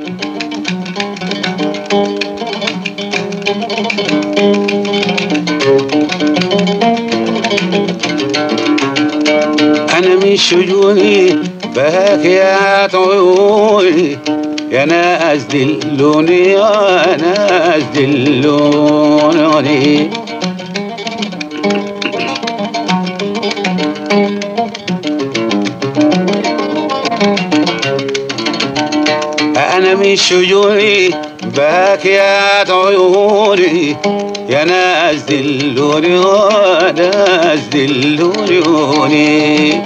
أنا من شجوني باكيات عيوني يا ناس دلوني يا ناس دلوني أنا من شجوني باكيات عيوني يا ناس دلوني يا ناس دلوني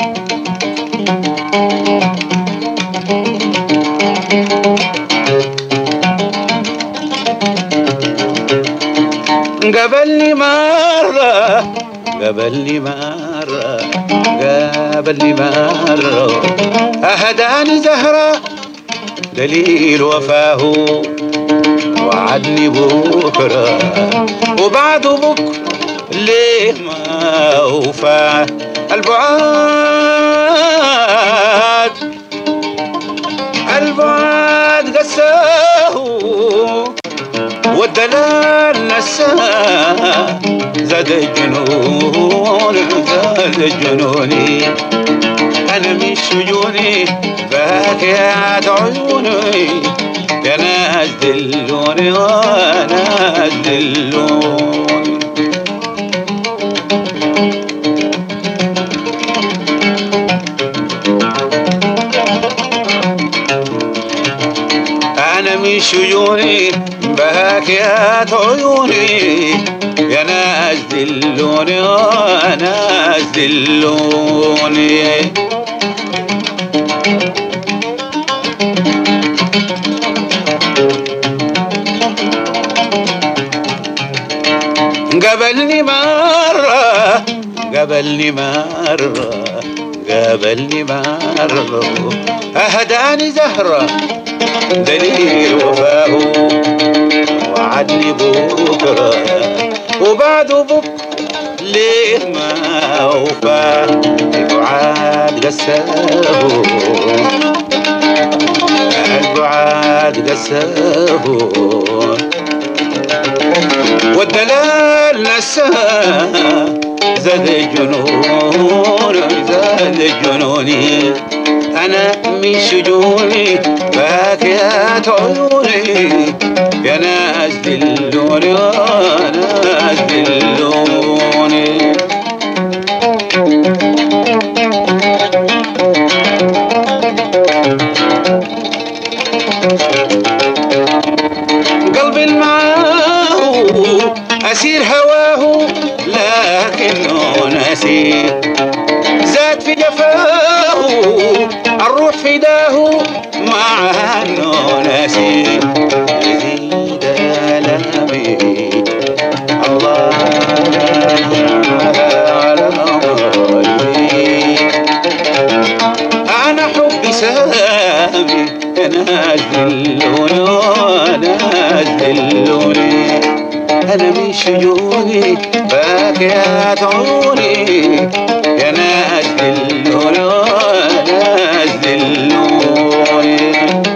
قبلني مرة قبلني مرة قبلني مرة أهداني زهرة دليل وفاه وعدني بكرة وبعد بكرة ليه ما وفاه البعاد البعاد قساه والدلال نساه زاد الجنون زاد الجنوني أنا من شجوني باكيات عيوني يا ناس دلوني يا ناس دلوني أنا من شجوني باكيات عيوني يا ناس دلوني يا ناس دلوني قبلني مرة قبلني مرة قبلني مرة أهداني زهرة دليل وفاه وعدني بكرة وبعد بكرة ليه ما وفاه البعاد قساه البعاد قساه والدلال نساه زاد الجنون زاد الجنوني أنا من شجوني باكيات عيوني يا ناس دلوني يا ناس دلوني قلبي معاه أسير هواه لكنه نسير زاد في جفاه الروح فداه مع انه نسير يزيد ألمي الله على قلبي أنا حبي سامي أنا أجلوني أنا أجلوني أنا من شجوني باكيات عوني يا ناس دلوني ناس دلوني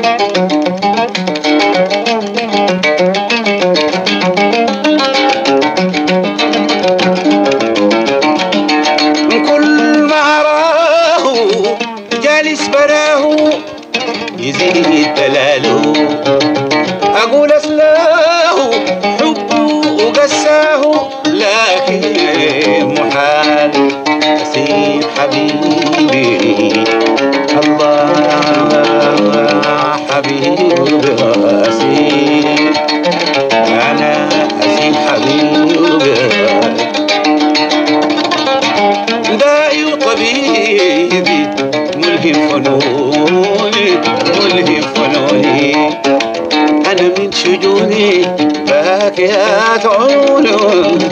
كل ما أراه جالس براه يزيد دلاله أقول أسلاه حبه وقساه لكن محال أسيب حبيبي الله حبيبي أسيب أنا أسيب حبيبي داعي وطبيبي ملهم فنوني ملهم فنوني أنا من شجوني باكيات عيوني